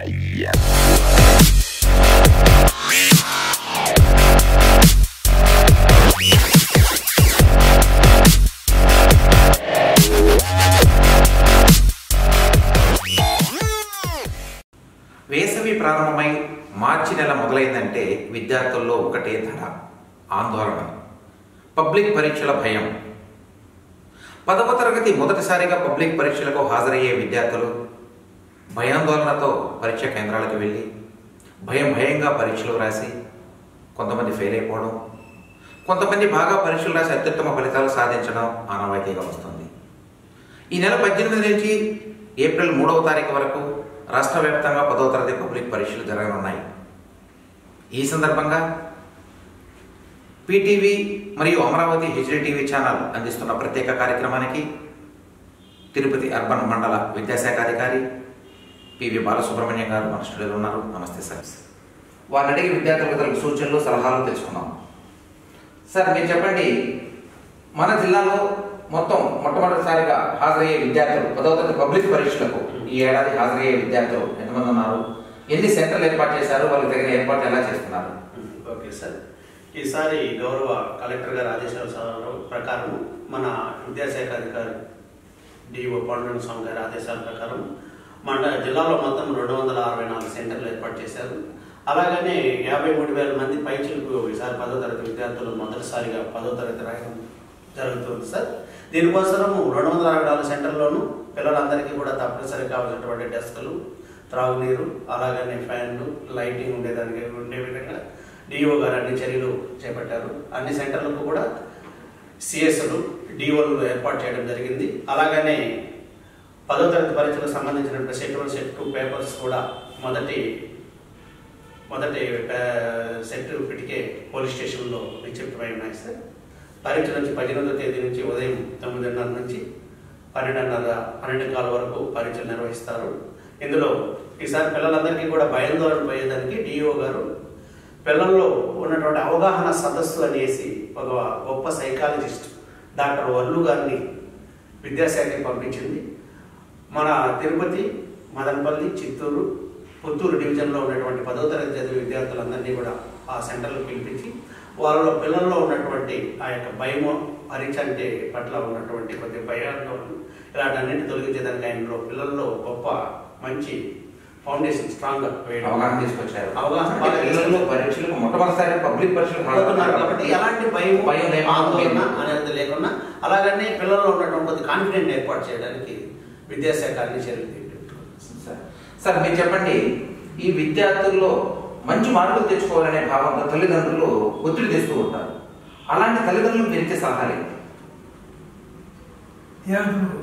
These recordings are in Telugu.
వేసవి ప్రారంభమై మార్చి నెల మొదలైందంటే విద్యార్థుల్లో ఒకటే ధర ఆందోళన పబ్లిక్ పరీక్షల భయం పదవ తరగతి మొదటిసారిగా పబ్లిక్ పరీక్షలకు హాజరయ్యే విద్యార్థులు భయాందోళనతో పరీక్ష కేంద్రాలకు వెళ్ళి భయం భయంగా పరీక్షలు రాసి కొంతమంది ఫెయిల్ అయిపోవడం కొంతమంది బాగా పరీక్షలు రాసి అత్యుత్తమ ఫలితాలు సాధించడం ఆనవాయితీగా వస్తుంది ఈ నెల పద్దెనిమిది నుంచి ఏప్రిల్ మూడవ తారీఖు వరకు రాష్ట్ర వ్యాప్తంగా పదవ తరగతి పబ్లిక్ పరీక్షలు జరగనున్నాయి ఈ సందర్భంగా పీటీవీ మరియు అమరావతి హెచ్డి టీవీ ఛానల్ అందిస్తున్న ప్రత్యేక కార్యక్రమానికి తిరుపతి అర్బన్ మండల విద్యాశాఖ అధికారి పివి బాలసుబ్రహ్మణ్యం గారు మన స్టూడియోలో ఉన్నారు నమస్తే సార్ వారిని అడిగి విద్యార్థులకు తలకు సూచనలు సలహాలు తెలుసుకున్నాం సార్ మీరు చెప్పండి మన జిల్లాలో మొత్తం మొట్టమొదటిసారిగా హాజరయ్యే విద్యార్థులు పదవ తరగతి పబ్లిక్ పరీక్షలకు ఈ ఏడాది హాజరయ్యే విద్యార్థులు ఎంతమంది ఉన్నారు ఎన్ని సెంటర్లు ఏర్పాటు చేశారు వాళ్ళకి తగిన ఏర్పాట్లు ఎలా చేస్తున్నారు ఓకే సార్ ఈసారి గౌరవ కలెక్టర్ గారి ఆదేశాల ప్రకారం మన విద్యాశాఖ అధికారి డిఓ పాండురంగ స్వామి గారి ఆదేశాల ప్రకారం మన జిల్లాలో మొత్తం రెండు వందల అరవై నాలుగు సెంటర్లు ఏర్పాటు చేశారు అలాగనే యాభై మూడు వేల మంది పైచిలకు ఈసారి పదో తరగతి విద్యార్థులు మొదటిసారిగా పదో తరగతి రాయడం జరుగుతుంది సార్ దీనికోసము రెండు వందల అరవై నాలుగు సెంటర్లోనూ పిల్లలందరికీ కూడా తప్పనిసరి కావాల్సినటువంటి డెస్కులు త్రాగునీరు అలాగనే ఫ్యాన్లు లైటింగ్ ఉండేదానికి ఉండే విధంగా డిఓ గారు అన్ని చర్యలు చేపట్టారు అన్ని సెంటర్లకు కూడా సిఎస్లు డిఓలు ఏర్పాటు చేయడం జరిగింది అలాగనే పదో తరగతి పరీక్షలకు సంబంధించిన set one set two papers కూడా మొదటి మొదటి పే- సెట్ ఇప్పటికే పోలీస్ స్టేషన్లో నిక్షిప్తమై ఉన్నాయి సార్ పరీక్ష నుంచి పద్దెనిమిదో తేదీ నుంచి ఉదయం తొమ్మిదిన్నర నుంచి పన్నెండున్నర పన్నెండు కాల వరకు పరీక్షలు నిర్వహిస్తారు ఇందులో ఈసారి పిల్లలందరికీ కూడా భయాందోళన పోయేదానికి డిఓ గారు పిల్లల్లో ఉన్నటువంటి అవగాహన సదస్సు అనేసి ఒక గొప్ప సైకాలజిస్ట్ డాక్టర్ వల్లు గారిని విద్యాశాఖకి పంపించింది మన తిరుపతి మదనపల్లి చిత్తూరు పుత్తూరు డివిజన్లో ఉన్నటువంటి పదో తరగతి చదివే విద్యార్థులందరినీ కూడా ఆ సెంటర్లో పిలిపించి వాళ్ళలో పిల్లల్లో ఉన్నటువంటి ఆ యొక్క భయము పరీక్ష అంటే పట్ల ఉన్నటువంటి కొద్ది భయాలను ఇలాంటి అన్నింటి తొలగించేదానికి ఆయనలో పిల్లల్లో గొప్ప మంచి ఫౌండేషన్ స్ట్రాంగ్ వేయడం అవగాహన తీసుకొచ్చారు అవగాహన అంటే బాగా పిల్లలు పరీక్షలకు మొట్టమొదటిసారి పబ్లిక్ పరీక్షలకు చదువుతున్నారు కాబట్టి ఎలాంటి భయం భయం లేకుండా ఆందోళన అనేది లేకుండా అలాగనే పిల్లల్లో ఉన్నటువంటి కొద్ది కాన్ఫిడెంట్ ఏర్పాటు చేయడానికి విద్యాశాఖ అన్ని చర్యలు తీసుకుంటుంది. సార్ సార్ మీరు చెప్పండి ఈ విద్యార్థుల్లో మంచి మార్కులు తెచ్చుకోవాలనే భావంతో తల్లిదండ్రులు ఒత్తిడి తెస్తూ ఉంటారు అలాంటి తల్లిదండ్రులు మీరు ఇచ్చే సలహాలు ఏంటి? విద్యార్థులు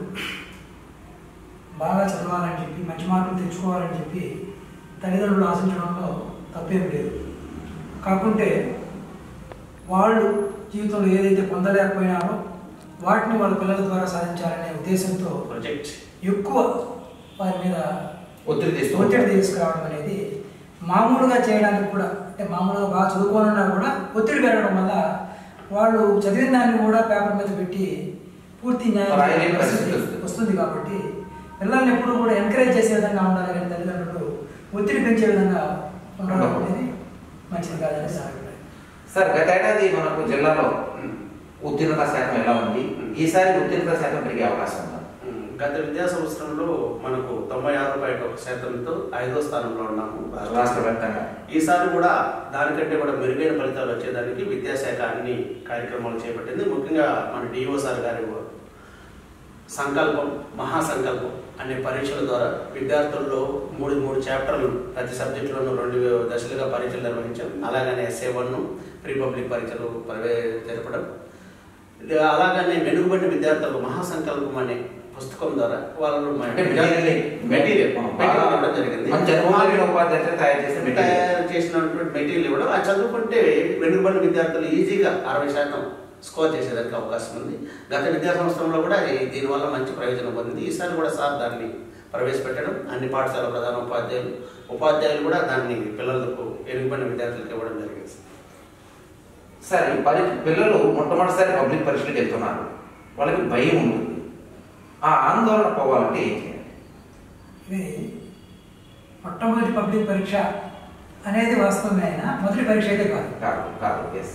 బాగా చదవాలని చెప్పి మంచి మార్కులు తెచ్చుకోవాలని చెప్పి తల్లిదండ్రులు ఆశించడంలో తప్పేం లేదు కాకుంటే వాళ్ళు జీవితంలో ఏదైతే పొందలేకపోయినారో వాటిని వాళ్ళ పిల్లల ద్వారా సాధించాలనే ఉద్దేశంతో ప్రొజెక్ట్ ఎక్కువ వారి మీద ఒత్తిడి తెస్తూ ఒత్తిడి ఉంటారు. తీసుకురావడం అనేది మామూలుగా చేయడానికి కూడా అంటే మామూలుగా బాగా చదువుకోనున్నా కూడా ఒత్తిడి పెరగడం వల్ల వాళ్ళు చదివిన దాన్ని కూడా పేపర్ మీద పెట్టి పూర్తి న్యాయం రాయలేని చేసే పరిస్థితి పరిస్థితి వస్తుంది. వస్తుంది కాబట్టి పిల్లల్ని ఎప్పుడు కూడా ఎంకరేజ్ చేసే విధంగా ఉండాలి కానీ తల్లిదండ్రులు ఒత్తిడి పెంచే విధంగా ఉండడం అనేది మంచిది కాదని నా అభిప్రాయం సార్ గత ఏడాది మనకు జిల్లాలో ఉత్తీర్ణత శాతం ఎలా ఉంది ఈసారి ఉత్తీర్ణత శాతం పెరిగే అవకాశం ఉందా ఉమ్, గత విద్యా సంవత్సరంలో మనకు తొంభై ఆరు పాయింట్ ఒక శాతంతో ఐదో స్థానంలో ఉన్నాము రాష్ట్ర వ్యాప్తంగా ఈసారి కూడా దానికంటే కూడా మెరుగైన ఫలితాలు వచ్చేదానికి విద్యాశాఖ అన్ని కార్యక్రమాలు చేపట్టింది ముఖ్యంగా మన డిఓ సార్ గారి సంకల్పం మహాసంకల్పం అనే పరీక్షల ద్వారా విద్యార్థుల్లో మూడు మూడు చాప్టర్లు ప్రతి సబ్జెక్టులోనూ రెండు దశలుగా పరీక్షలు నిర్వహించాం అలాగనే ఎస్ఏ వన్ ప్రీ పబ్లిక్ పరీక్షలు ప్రవే జరపడం ఇది అలాగనే వెనుకబడిన విద్యార్థులకు మహాసంకల్పం అనే పుస్తకం ద్వారా వాళ్ళు అంటే మెటీరియల్ మెటీరియల్ బాగా ఇవ్వడం జరిగింది మంచి అనుభవం కలిగిన ఉపాధ్యాయులు తయారు చేసిన మెటీరియల్ తయారు చేసినటువంటి మెటీరియల్ ఇవ్వడం అది చదువుకుంటే వెనుకబడిన విద్యార్థులు ఈజీగా అరవై శాతం స్కోర్ చేసేదానికి అవకాశం ఉంది గత విద్యా సంవత్సరంలో కూడా ఈ- దీనివల్ల మంచి ప్రయోజనం పొందింది ఈసారి కూడా సార్ దాన్ని ప్రవేశపెట్టడం అన్ని పాఠశాల ప్రధాన ఉపాధ్యాయులు ఉపాధ్యాయులు కూడా దాన్ని పిల్లలకు వెనుకబడిన విద్యార్థులకు ఇవ్వడం జరిగింది సార్ ఈ పరి పిల్లలు మొట్టమొదటిసారి పబ్లిక్ పరీక్షలకు వెళ్తున్నారు వాళ్ళకి భయం ఉంటుంది ఆ ఆందోళన పోవాలంటే ఏం చేయాలి ఇది మొట్టమొదటి పబ్లిక్ పరీక్ష అనేది వాస్తవమే అయినా మొదటి పరీక్ష అయితే కాదు కాదు కాదు ఎస్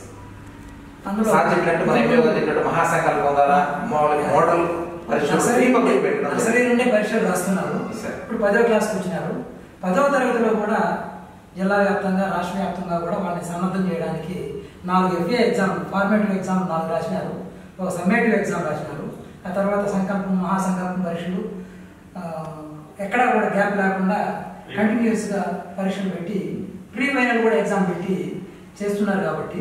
అందులో సార్ చెప్పినట్టు మన ఎంపీ గారు చెప్పినట్టు మహాసంకల్పం ద్వారా మోడల్ మోడల్ పరీక్షలు నర్సరీ free నుండి public పెట్టడం నర్సరీ నుండే పరీక్షలు రాస్తున్నారు Sir. ఇప్పుడు పదవ క్లాస్కి వచ్చినారు పదవ తరగతిలో కూడా జిల్లా వ్యాప్తంగా రాష్ట్ర వ్యాప్తంగా కూడా వాళ్ళని సన్నద్ధం చేయడానికి నాలుగు ఎఫ్ఏ ఎగ్జామ్ ఫార్మేటివ్ ఎగ్జామ్ నాలుగు రాసినారు ఒక సమ్మేటివ్ ఎగ్జామ్ రాసినారు ఆ తర్వాత సంకల్పం మహాసంకల్పం పరీక్షలు ఆ, ఎక్కడా కూడా గ్యాప్ లేకుండా కంటిన్యూస్గా పరీక్షలు పెట్టి ప్రీ ఫైనల్ కూడా ఎగ్జామ్ పెట్టి చేస్తున్నారు కాబట్టి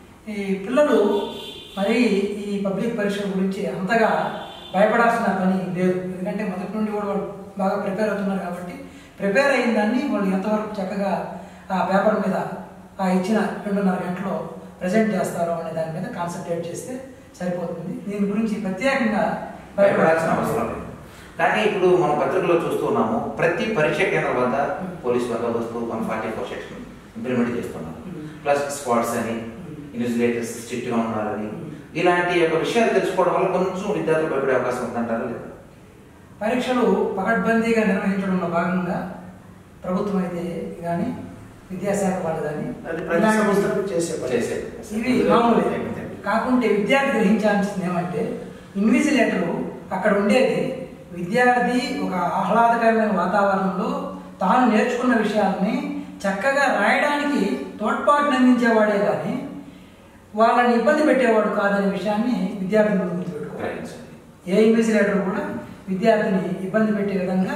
ఈ పిల్లలు మరి ఈ పబ్లిక్ పరీక్షల గురించి అంతగా భయపడాల్సిన పని లేదు ఎందుకంటే మొదటి నుండి కూడా వాళ్ళు బాగా ప్రిపేర్ అవుతున్నారు కాబట్టి ప్రిపేర్ అయిన దాన్ని వాళ్ళు ఎంతవరకు చక్కగా ఆ పేపర్ మీద ఆ ఇచ్చిన రెండున్నర గంటలో ప్రజెంట్ చేస్తారో అనే దాని మీద కాన్సన్ట్రేట్ చేస్తే సరిపోతుంది దీని గురించి ప్రత్యేకంగా భయపడాల్సిన అవసరం లేదు కానీ ఇప్పుడు మనం పత్రికలో చూస్తున్నాము ప్రతి పరీక్ష కేంద్రం వద్ద పోలీస్ బందోబస్తు one forty four section implement చేస్తున్నారు ప్లస్ స్క్వాడ్స్ అని ఇన్సులేటర్స్ స్ట్రిక్ట్గా ఉన్నారని ఇలాంటి యొక్క విషయాలు తెలుసుకోవడం వల్ల కొంచెం విద్యార్థులు భయపడే అవకాశం ఉందంటారా లేదా పరీక్షలు పకడ్బందీగా నిర్వహించడంలో భాగంగా ప్రభుత్వం అయితే కానీ విద్యాశాఖ వాళ్ళు కానీ అది ప్రతి సంవత్సరం చేసే పని. చేసేది ఇవి మామూలే కాకుంటే విద్యార్థి గ్రహించాల్సింది ఏమంటే ఇన్విజిలేటర్ అక్కడ ఉండేది విద్యార్థి ఒక ఆహ్లాదకరమైన వాతావరణంలో తాను నేర్చుకున్న విషయాలని చక్కగా రాయడానికి తోడ్పాటుని అందించేవాడే కానీ వాళ్ళని ఇబ్బంది పెట్టేవాడు కాదనే విషయాన్ని విద్యార్థి ముందు గుర్తుపెట్టుకోవాలి గ్రహించండి ఏ ఇన్విజిలేటర్ కూడా విద్యార్థిని ఇబ్బంది పెట్టే విధంగా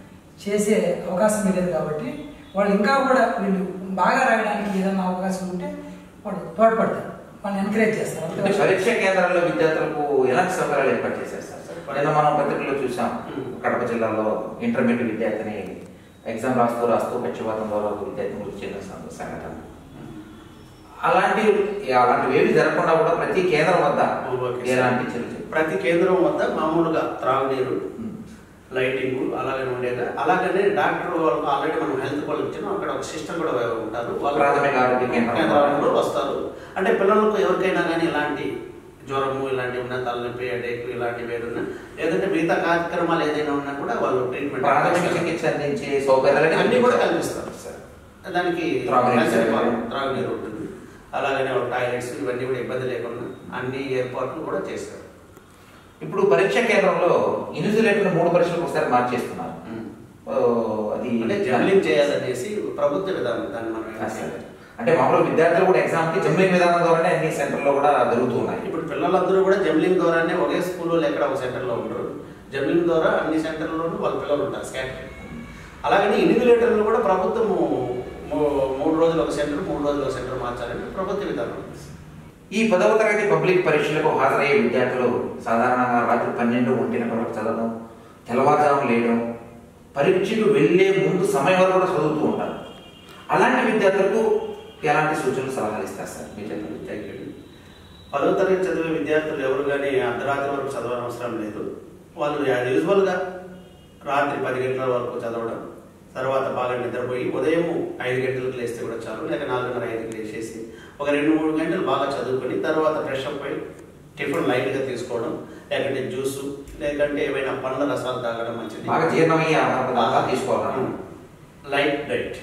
చేసే అవకాశం లేదు కాబట్టి వాళ్ళు ఇంకా కూడా వీళ్ళు బాగా రాయడానికి ఏదైనా అవకాశం ఉంటే వాళ్ళు తోడ్పడతారు వాళ్ళని ఎంకరేజ్ చేస్తారు అంటే అంతే పరీక్ష కేంద్రాల్లో విద్యార్థులకు ఎలాంటి సౌకర్యాలు ఏర్పాటు చేశారు సార్ నిన్న మనం పత్రికలో చూసాం కడప జిల్లాలో ఇంటర్మీడియట్ విద్యార్థిని ఎగ్జామ్ రాస్తూ రాస్తూ పక్షపాతం ద్వారా ఒక విద్యార్థి మృతి చెందిన సం- సంఘటన అలాంటి అలాంటివి ఏవి జరగకుండా కూడా ప్రతి కేంద్రం వద్ద ఓకే సార్. ఎలాంటి చర్యలు ప్రతి కేంద్రం వద్ద మామూలుగా త్రాగునీరు ఉమ్. లైటింగ్ అలాగనే ఉండేది అలాగనే డాక్టర్ వాళ్ళకు ఆల్రెడీ మనం హెల్త్ వాళ్ళు ఇచ్చాము అక్కడ ఒక సిస్టమ్ కూడా ఉంటారు వాళ్ళు ప్రాథమిక ఆరోగ్య కేంద్రం. కేంద్రాలలో వస్తారు అంటే పిల్లలకు ఎవరికైనా కానీ ఇలాంటి జ్వరము ఇలాంటివి ఉన్నా తలనొప్పి హెడేక్ ఇలాంటివి ఏదైనా లేదంటే మిగతా కార్యక్రమాలు ఏదైనా ఉన్నా కూడా వాళ్ళు ట్రీట్మెంట్ ప్రాథమిక చికిత్స అందించే సౌకర్యాలు అన్ని కూడా కల్పిస్తారు సార్ దానికి త్రాగునీరు న్యాచురల్ సౌకర్యం. వాటర్, త్రాగునీరు ఉంటుంది అలాగనే టాయిలెట్స్ ఇవన్నీ కూడా ఇబ్బంది లేకుండా అన్ని ఏర్పాట్లు కూడా చేస్తారు ఇప్పుడు పరీక్ష కేంద్రంలో ఇన్సులేటర్ మూడు పరీక్షలకు ఒకసారి మార్చేస్తున్నారు ఓ, అది అంటే జంబ్లింగ్ చేయాలనేసి ప్రభుత్వ విధానం దాన్ని మనం ఏం ఆ, సరే. చేయాలి? అంటే మామూలు విద్యార్థులు కూడా ఎగ్జామ్ కి జంబ్లింగ్ విధానం ద్వారానే అన్ని సెంటర్లో కూడా జరుగుతూ ఉన్నాయి ఇప్పుడు పిల్లలందరూ కూడా జంబ్లింగ్ ద్వారానే ఒకే స్కూల్లో ఎక్కడ ఒక సెంటర్లో ఉండరు జంబ్లింగ్ ద్వారా అన్ని సెంటర్లోనూ వాళ్ళ పిల్లలు ఉంటారు స్కాటర్ అలాగని ఇన్విజిలేటర్లు కూడా ప్రభుత్వము మూ- మూడు రోజులు ఒక సెంటర్ మూడు రోజులు ఒక సెంటర్ మార్చాలని ప్రభుత్వ విధానం ఈ పదవ తరగతి పబ్లిక్ పరీక్షలకు హాజరయ్యే విద్యార్థులు సాధారణంగా రాత్రి పన్నెండు ఒంటిన వరకు చదవడం తెల్లవారుజాము లేయడం పరీక్షకు వెళ్ళే ముందు సమయం వరకు కూడా చదువుతూ ఉంటారు అలాంటి విద్యార్థులకు ఎలాంటి సూచనలు సలహాలు ఇస్తారు సార్ మీరు చెప్పండి థ్యాంక్ యూ పదో తరగతి చదివే విద్యార్థులు ఎవరు కానీ అర్ధరాత్రి వరకు చదవనవసరం లేదు వాళ్ళు యాజ్ యూజువల్గా రాత్రి పది గంటల వరకు చదవడం తర్వాత బాగా నిద్రపోయి ఉదయం ఐదు గంటలకు లేస్తే కూడా చాలు లేక నాలుగున్నర ఐదుకి లేచేసి ఒక రెండు మూడు గంటలు బాగా చదువుకొని తర్వాత ఫ్రెష్ అప్ అయి టిఫిన్ లైట్గా తీసుకోవడం లేకంటే జ్యూసు లేకంటే ఏమైనా పండ్ల రసాలు తాగడం మంచిది బాగా జీర్ణమయ్యే ఆహార పదార్థాలు తీసుకోవాలి లైట్ డైట్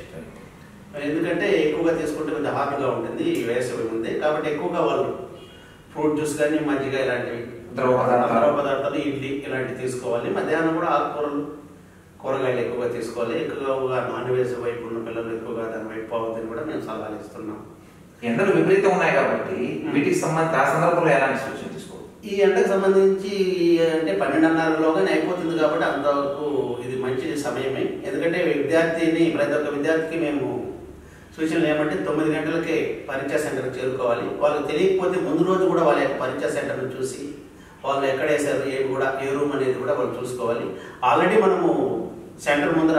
ఎందుకంటే ఎక్కువగా తీసుకుంటే కొంచెం హార్డ్గా ఉంటుంది ఈ వేసవి ఉంది కాబట్టి ఎక్కువగా వాళ్ళు ఫ్రూట్ జ్యూస్ కానీ మజ్జిగ ఇలాంటివి ద్రవ పదార్థాలు. ద్రవ పదార్థాలు ఇడ్లీ ఇలాంటివి తీసుకోవాలి మధ్యాహ్నం కూడా ఆకుకూరలు కూరగాయలు ఎక్కువగా తీసుకోవాలి ఎక్కువగా నాన్ వెజ్ వైపు ఉన్న పిల్లలు ఎక్కువగా దాని వైపు పోవద్దని కూడా మేము సలహాలు ఇస్తున్నాం ఎండలు విపరీతం ఉన్నాయి కాబట్టి వీటికి సంబంధించి ఆ సందర్భంలో ఎలాంటి సూచన తీసుకోవాలి ఈ ఎండకు సంబంధించి అంటే పన్నెండున్నరలోగానే అయిపోతుంది కాబట్టి అంతవరకు ఇది మంచి సమయమే ఎందుకంటే విద్యార్థిని ప్రతి ఒక్క విద్యార్థికి మేము సూచనలు ఏమంటే తొమ్మిది గంటలకే పరీక్షా సెంటర్కి చేరుకోవాలి వాళ్ళకి తెలియకపోతే ముందు రోజు కూడా వాళ్ళ యొక్క పరీక్షా సెంటర్ను చూసి వాళ్ళు ఎక్కడ వేశారు ఏమి కూడా ఏ రూమ్ అనేది కూడా వాళ్ళు చూసుకోవాలి ఆల్రెడీ మనము సెంటర్ ముందర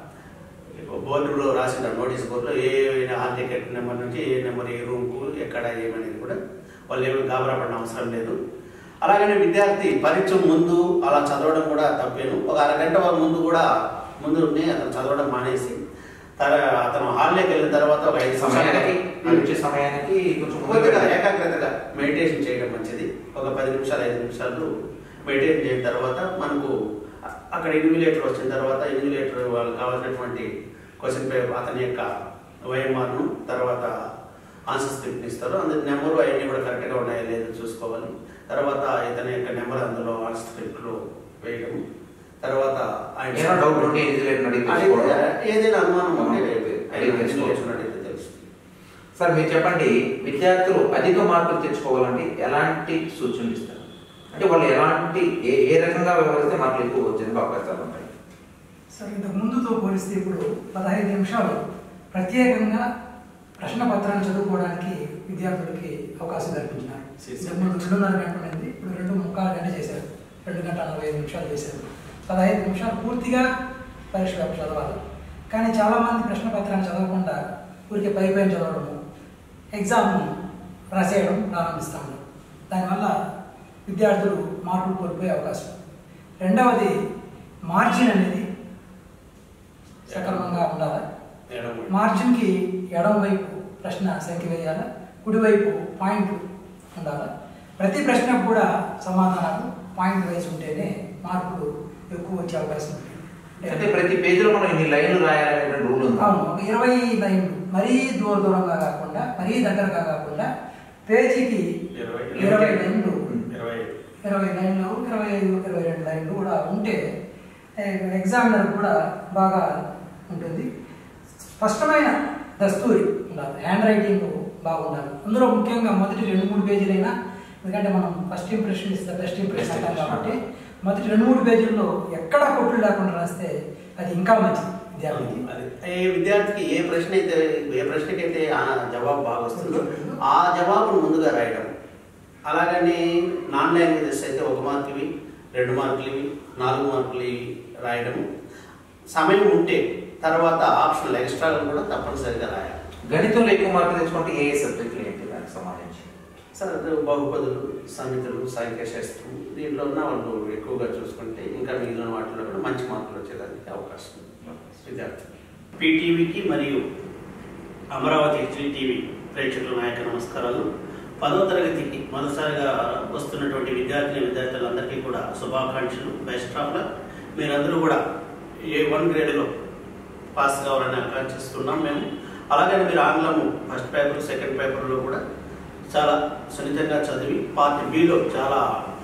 బోర్డులో రాసిన నోటీస్ బోర్డులో ఏ హాల్ టికెట్ నెంబర్ నుంచి ఏ నెంబర్ ఏ రూమ్కు ఎక్కడ ఏమనేది కూడా వాళ్ళు ఏమి గాబరా పడిన అవసరం లేదు అలాగనే విద్యార్థి పరీక్ష ముందు అలా చదవడం కూడా తప్పేను ఒక అరగంట ముందు కూడా ముందు ఉండి అతను చదవడం మానేసి తర అతను హాల్లోకి వెళ్ళిన తర్వాత ఒక ఐదు సమయానికి నిమిషాలకి పరీక్ష సమయానికి కొంచెం కొద్దిగా ముందుగా ఏకాగ్రతగా మెడిటేషన్ చేయడం మంచిది ఒక పది నిమిషాలు ఐదు నిమిషాలు మెడిటేషన్ చేసిన తర్వాత మనకు అ- అక్కడ ఇన్విలేటర్ వచ్చిన తర్వాత ఇన్విలేటర్ వాళ్ళకి కావాల్సినటువంటి క్వశ్చన్ పేపర్ అతని యొక్క వైఎంఆర్ను తర్వాత ఆన్సర్ స్క్రిప్ట్ ఇస్తారు అందులో నెంబరు అవన్నీ కూడా కరెక్ట్గా ఉన్నాయో లేదో చూసుకోవాలి తర్వాత ఇతని యొక్క నెంబర్ అందులో ఆన్సర్ స్క్రిప్ట్లో వేయడం తర్వాత ఏమైనా డౌట్ ఉంటే ఇన్విజిలేటర్ అడిగి తెలుసుకోవడం. అడిగితే ఏదైనా అనుమానం ఉంటే అడిగి తెలుసుకోవచ్చు. ఇన్విజిలేషన్ అడిగితే తెలుస్తుంది సార్ మీరు చెప్పండి విద్యార్థులు అధిక మార్కులు తెచ్చుకోవాలంటే ఎలాంటి సూచనలు ఇస్తారు అంటే వాళ్ళు ఎలాంటి ఏ ఏ రకంగా వ్యవహరిస్తే మార్కులు ఎక్కువ వచ్చేందుకు అవకాశాలు ఉంటాయి సార్ ఇంతకు ముందుతో పోలిస్తే ఇప్పుడు పదహైదు నిమిషాలు ప్రత్యేకంగా ప్రశ్న పత్రాన్ని చదువుకోవడానికి విద్యార్థులకి అవకాశం కల్పించినారు ఇంతకు ముందు రెండున్నర గంటల ఉంది ఇప్పుడు రెండు ముక్కాలు గంట చేశారు రెండు గంటల నలభై ఐదు నిమిషాలు చేశారు పదహైదు నిమిషాలు పూర్తిగా పరీక్ష పేపర్ చదవాలి కానీ చాలామంది ప్రశ్న పత్రాన్ని చదవకుండా ఊరికే పై పైన చదవడము ఎగ్జామ్ రాసేయడం ప్రారంభిస్తాము దానివల్ల విద్యార్థులు మార్కులు కోల్పోయే అవకాశం రెండవది మార్జిన్ అనేది సక్రమంగా ఉండాలి ఎడమ. మార్జిన్కి ఎడమ వైపు ప్రశ్న సంఖ్య వేయాలి కుడివైపు పాయింట్ ఉండాలి ప్రతి ప్రశ్నకు కూడా సమాధానాలు పాయింట్ వైజ్ ఉంటేనే మార్కులు ఎక్కువ వచ్చే అవకాశం ఉంది అంటే ప్రతి పేజీలో మనం ఇన్ని లైన్లు రాయాలనే రూల్ ఉంది అవును ఒక ఇరవై లైన్లు మరీ దూర దూరంగా కాకుండా మరీ దగ్గరగా కాకుండా పేజీకి ఇరవై ఇరవై లైన్లు ఇరవై ఇరవై లైన్లు ఇరవై ఐదు ఇరవై రెండు లైన్లు కూడా ఉంటే ఎగ్జామినర్ కూడా బాగా ఉంటుంది స్పష్టమైన దస్తూరి ఉండాలి హ్యాండ్ రైటింగ్ బాగుండాలి అందులో ముఖ్యంగా మొదటి రెండు మూడు పేజీలైనా ఎందుకంటే మనం ఫస్ట్ ఇంప్రెషన్ ఇస్తే బెస్ట్ ఇంప్రెషన్ అంటాం కాబట్టి మొదటి రెండు మూడు పేజీల్లో ఎక్కడా కొట్టులు లేకుండా రాస్తే అది ఇంకా మంచిది విద్యార్థికి అది ఏ విద్యార్థికి ఏ ప్రశ్న అయితే ఏ ప్రశ్నకైతే ఆ జవాబు బాగా వస్తుందో ఆ జవాబును ముందుగా రాయడం అలాగని నాన్ లాంగ్వేజెస్ అయితే ఒక మార్క్ ఇవి రెండు మార్కులు ఇవి నాలుగు మార్కులు ఇవి రాయడం సమయం ఉంటే తర్వాత ఆప్షనల్ ఎక్స్ట్రా కూడా తప్పనిసరిగా రాయాలి గణితంలో ఎక్కువ మార్కులు తెచ్చుకుంటే ఏ ఏ సబ్జెక్టులు ఏంటి దానికి సంబంధించి సార్ అది బహుపదులు సమితులు సాంఖ్యశాస్త్రం దీంట్లో ఉన్న వాళ్ళు ఎక్కువగా చూసుకుంటే ఇంకా మిగిలిన వాటిలో కూడా మంచి మార్కులు వచ్చేదానికి అవకాశం ఉంది విద్యార్థులు పీటీవీకి మరియు అమరావతి హెచ్డి టీవీ ప్రేక్షకుల నాయక నమస్కారాలు పదో తరగతికి మొదటిసారిగా వస్తున్నటువంటి విద్యార్థిని విద్యార్థులందరికీ కూడా శుభాకాంక్షలు బెస్ట్ ఆఫ్ లక్ మీరందరూ కూడా ఏ వన్ గ్రేడ్లో పాస్ కావాలని ఆకాంక్షిస్తున్నాం మేము అలాగే మీరు ఆంగ్లము ఫస్ట్ పేపర్ సెకండ్ పేపర్లో కూడా చాలా సున్నితంగా చదివి పార్ట్ బిలో చాలా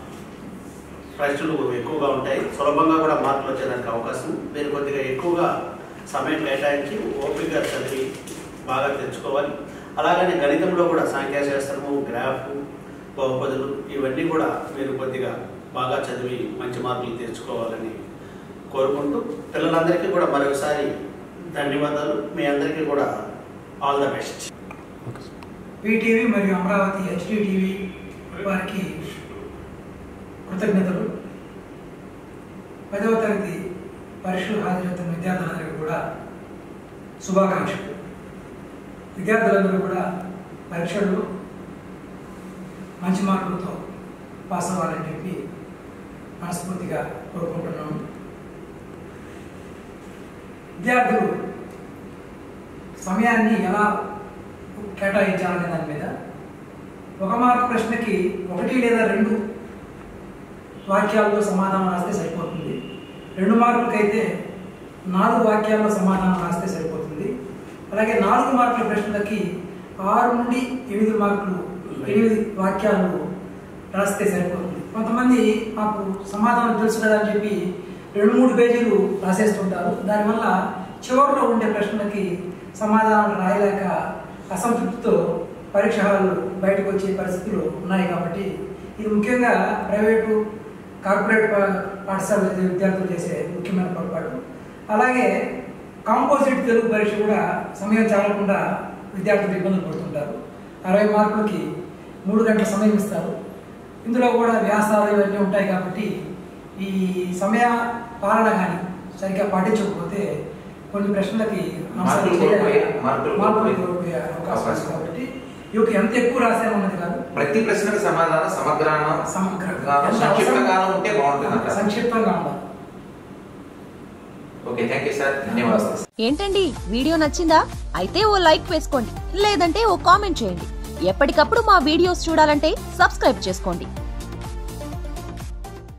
ప్రశ్నలు ఎక్కువగా ఉంటాయి సులభంగా కూడా మార్కులు వచ్చేదానికి అవకాశం మీరు కొద్దిగా ఎక్కువగా సమయం కేటాయించి ఓపికగా చదివి బాగా తెచ్చుకోవాలి అలాగనే గణితంలో కూడా సంఖ్యాశాస్త్రము గ్రాఫ్ బహుపదులు ఇవన్నీ కూడా మీరు కొద్దిగా బాగా చదివి మంచి మార్కులు తెచ్చుకోవాలని కోరుకుంటూ పిల్లలందరికీ కూడా మరొకసారి ధన్యవాదాలు మీ అందరికీ కూడా ఆల్ ద బెస్ట్ పీటీవీ మరియు అమరావతి హెచ్డి టీవీ వారికి కృతజ్ఞతలు పదవ తరగతి పరీక్షలు హాజరవుతున్న విద్యార్థులందరికీ కూడా శుభాకాంక్షలు విద్యార్థులందరూ కూడా పరీక్షల్లో మంచి మార్కులతో పాస్ అవ్వాలని చెప్పి మనస్ఫూర్తిగా కోరుకుంటున్నాము విద్యార్థులు సమయాన్ని ఎలా కేటాయించాలనే దాని మీద ఒక మార్కు ప్రశ్నకి ఒకటి లేదా రెండు వాక్యాల్లో సమాధానం రాస్తే సరిపోతుంది రెండు మార్కులకైతే నాలుగు వాక్యాల్లో సమాధానం రాస్తే సరిపోతుంది అలాగే నాలుగు మార్కుల ప్రశ్నలకి ఆరు నుండి ఎనిమిది మార్కులు ఎనిమిది వాక్యాలు రాస్తే సరిపోతుంది కొంతమంది మాకు సమాధానం తెలుసు కదా అని చెప్పి రెండు మూడు పేజీలు రాసేస్తుంటారు దానివల్ల చివరిలో ఉండే ప్రశ్నలకి సమాధానం రాయలేక అసంతృప్తితో పరీక్ష హాలు బయటకు వచ్చే పరిస్థితులు ఉన్నాయి కాబట్టి ఇది ముఖ్యంగా ప్రైవేటు కార్పొరేట్ పా- పాఠశాల చదివే విద్యార్థులు చేసే ముఖ్యమైన పొరపాటు అలాగే కాంపోజిట్ తెలుగు పరీక్ష కూడా సమయం చాలకుండా విద్యార్థులు ఇబ్బందులు పడుతుంటారు అరవై మార్కులకి మూడు గంటల సమయం ఇస్తారు ఇందులో కూడా వ్యాసాలు ఇవన్నీ ఉంటాయి కాబట్టి ఈ సమయ పాలన కానీ సరిగ్గా పాటించకపోతే కొన్ని ప్రశ్నలకి ఆన్సర్లు మార్కులు చేయలేక కోల్పోయే- మార్కులు మార్కులు కోల్పోయే కోల్పోయే అవకాశం ఉంది అవకాశం. కాబట్టి ఇవి ఎంత ఎక్కువ రాసామన్నది కాదు ప్రతి ప్రశ్నకు సమాధానం సమగ్రంగా సమగ్రంగా గాను, ఎంత సంక్షిప్తంగాను అవసరం- ఉంటే బాగుంటుంది అంటారు సంక్షిప్తంగా ఉండాలి ఓకే థ్యాంక్ యూ సార్ ధన్యవాదాలు ఏంటండి వీడియో నచ్చిందా అయితే ఓ లైక్ వేసుకోండి లేదంటే ఓ కామెంట్ చేయండి ఎప్పటికప్పుడు మా వీడియోస్ చూడాలంటే సబ్స్క్రైబ్ చేసుకోండి